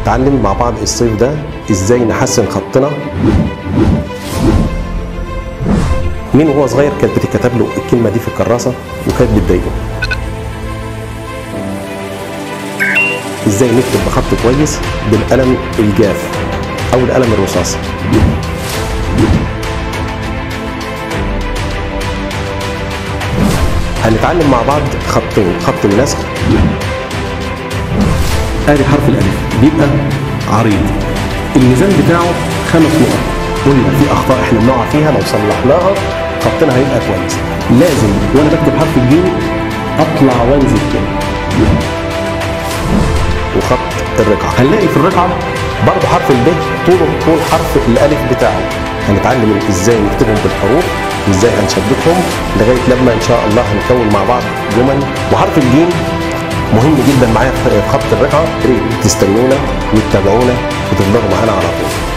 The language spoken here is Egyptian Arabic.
هنتعلم مع بعض الصيف ده ازاي نحسن خطنا مين وهو صغير كانت بتتكتب له الكلمه دي في الكراسه وكانت بتضايقه ازاي نكتب بخط كويس بالقلم الجاف او القلم الرصاصي هنتعلم مع بعض خطين خط النسخ ادي حرف الالف بيبقى عريض الميزان بتاعه خمس نقط قلنا في اخطاء احنا بنقع فيها لو صلحناها خطنا هيبقى كويس لازم وانا بكتب حرف الجيم اطلع وانزل كده وخط الرقعه هنلاقي في الرقعه برضه حرف الب طوله طول حرف الالف بتاعه هنتعلم ازاي نكتبهم بالحروف وازاي هنشبكهم لغايه لما ان شاء الله هنكون مع بعض جمل وحرف الجيم مهم جدا معايا في خط الرقعه يا ريت تستنونا وتتابعونا وتفضلوا معانا على طول